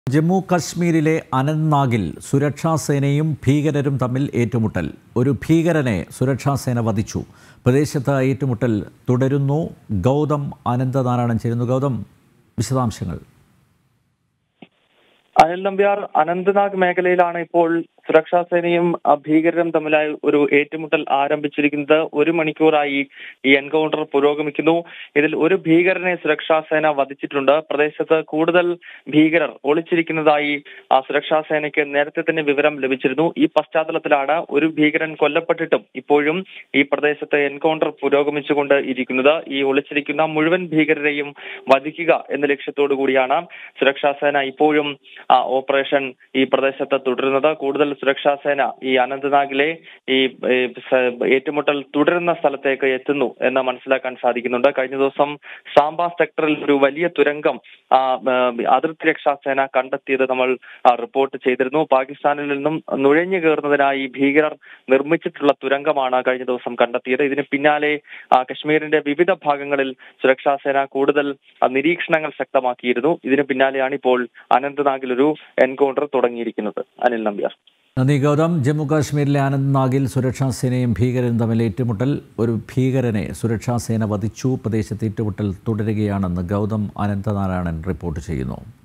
ജമ്മു കശ്മീരിലെ അനന്ത്നാഗിൽ സുരക്ഷാ സേനയും ഭീകരരും തമ്മിൽ ഏറ്റുമുട്ടൽ ഒരു ഭീകരനെ സുരക്ഷാ സേന വധിച്ചു പ്രദേശത്ത് ഏറ്റുമുട്ടൽ തുടരുന്നു ഗൗതം അനന്തനാരായണൻ ചേരുന്നു ഗൗതം വിശദാംശങ്ങൾ അനിൽ നമ്പ്യാർ അനന്ത്നാഗ് മേഖലയിലാണ് ഇപ്പോൾ സുരക്ഷാ സേനയും അഹ്, ഭീകരരും തമ്മിലായി ഒരു ഏറ്റുമുട്ടൽ ആരംഭിച്ചിരിക്കുന്നത് ഒരു മണിക്കൂറായി ഈ എൻകൗണ്ടർ പുരോഗമിക്കുന്നു ഇതിൽ ഒരു ഭീകരനെ സുരക്ഷാ സേന വധിച്ചിട്ടുണ്ട് പ്രദേശത്ത് കൂടുതൽ ഭീകരർ ഒളിച്ചിരിക്കുന്നതായി ആ സുരക്ഷാ സേനയ്ക്ക് നേരത്തെ തന്നെ വിവരം ലഭിച്ചിരുന്നു ഈ പശ്ചാത്തലത്തിലാണ് ഒരു ഭീകരൻ കൊല്ലപ്പെട്ടിട്ടും ഇപ്പോഴും ഈ പ്രദേശത്ത് എൻകൗണ്ടർ പുരോഗമിച്ചുകൊണ്ട് ഇരിക്കുന്നത് ഈ ഒളിച്ചിരിക്കുന്ന മുഴുവൻ ഭീകരരെയും വധിക്കുക എന്ന ലക്ഷ്യത്തോടു കൂടിയാണ് സുരക്ഷാ സേന ഇപ്പോഴും ആ, ഓപ്പറേഷൻ ഈ പ്രദേശത്ത് തുടരുന്നത് കൂടുതൽ സുരക്ഷാ സേന ഈ അനന്ത്നാഗിലെ ഈ ഈ സ- ഏറ്റുമുട്ടൽ തുടരുന്ന സ്ഥലത്തേക്ക് എത്തുന്നു എന്ന് മനസ്സിലാക്കാൻ സാധിക്കുന്നുണ്ട് കഴിഞ്ഞ ദിവസം സാംബ സെക്ടറിൽ ഒരു വലിയ തുരങ്കം ആ, ആ, അതിർത്തി രക്ഷാ സേന കണ്ടെത്തിയത് നമ്മൾ ആ, റിപ്പോർട്ട് ചെയ്തിരുന്നു പാകിസ്ഥാനിൽ നിന്നും നുഴഞ്ഞു കയറുന്നതിനായി ഭീകരർ നിർമ്മിച്ചിട്ടുള്ള തുരങ്കമാണ് കഴിഞ്ഞ ദിവസം കണ്ടെത്തിയത് ഇതിന് പിന്നാലെ ആ, കശ്മീരിന്റെ വിവിധ ഭാഗങ്ങളിൽ സുരക്ഷാ സേന കൂടുതൽ ആ, നിരീക്ഷണങ്ങൾ ശക്തമാക്കിയിരുന്നു ഇതിന് പിന്നാലെയാണ് ഇപ്പോൾ അനന്ത്നാഗിൽ ഒരു എൻകൗണ്ടർ തുടങ്ങിയിരിക്കുന്നത് അനിൽ നമ്പ്യാർ നന്ദി ഗൗതം ജമ്മു കാശ്മീരിലെ അനന്ത്നാഗിൽ സുരക്ഷാ സേനയും ഭീകരരും തമ്മിൽ ഏറ്റുമുട്ടൽ ഒരു ഭീകരനെ സുരക്ഷാ സേന വധിച്ചു പ്രദേശത്ത് ഏറ്റുമുട്ടൽ തുടരുകയാണെന്ന് ഗൗതം അനന്തനാരായണൻ റിപ്പോർട്ട് ചെയ്യുന്നു